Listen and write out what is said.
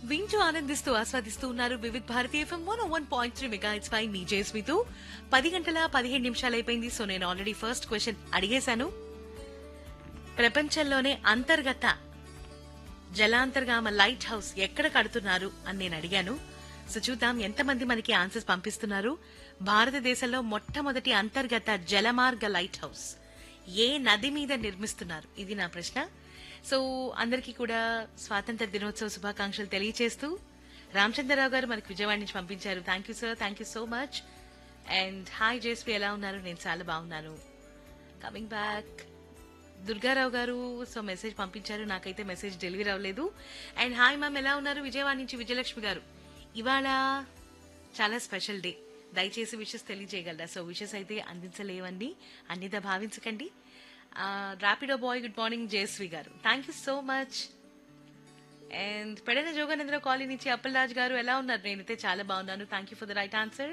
వింటూ ఆనందిస్తూ ఆస్వాదిస్తూ ఉన్నారు Vividh Bharati FM one one point three mega hits పై మీ జేస్మితో పది గంటల పదిహేను నిమిషాలు అయిపోయింది సో నేను ఆల్రెడీ ఫస్ట్ క్వశ్చన్ అడిగేశాను ప్రపంచంలోనే అంతర్గత జలాంతర్గామ లైట్ హౌస్ ఎక్కడ కడుతున్నారు అని నేను అడిగాను సో చూద్దాం ఎంతమంది మనకి ఆన్సర్స్ పంపిస్తున్నారు భారతదేశంలో మొట్టమొదటి అంతర్గత జలమార్గ లైట్ హౌస్ ఏ నది మీద నిర్మిస్తున్నారు ఇది నా ప్రశ్న సో అందరికీ కూడా స్వాతంత్ర దినోత్సవ శుభాకాంక్షలు తెలియజేస్తూ రామచంద్రరావు గారు మనకి విజయవాడ నుంచి పంపించారు thank you sir thank you so much and hi జేస్పీ ఎలా ఉన్నారు నేను చాలా బాగున్నాను కమింగ్ బ్యాక్ దుర్గారావు గారు సో మెసేజ్ పంపించారు నాకైతే మెసేజ్ డెలివరీ అవ్వలేదు అండ్ హాయ్ మ్యామ్ ఎలా ఉన్నారు విజయవాడ నుంచి విజయలక్ష్మి గారు ఇవాళ చాలా స్పెషల్ డే దయచేసి విషెస్ తెలియజేయగలరా సో విషెస్ అయితే అందించలేవండి అన్నిదా భావించకండి Rapido boy good morning Jayashree గారు thank you so much and Pedana Joganandra colony నుంచి అప్పలరాజ్ గారు ఎలా ఉన్నారు నేనైతే చాలా బాగున్నాను thank you for the right answer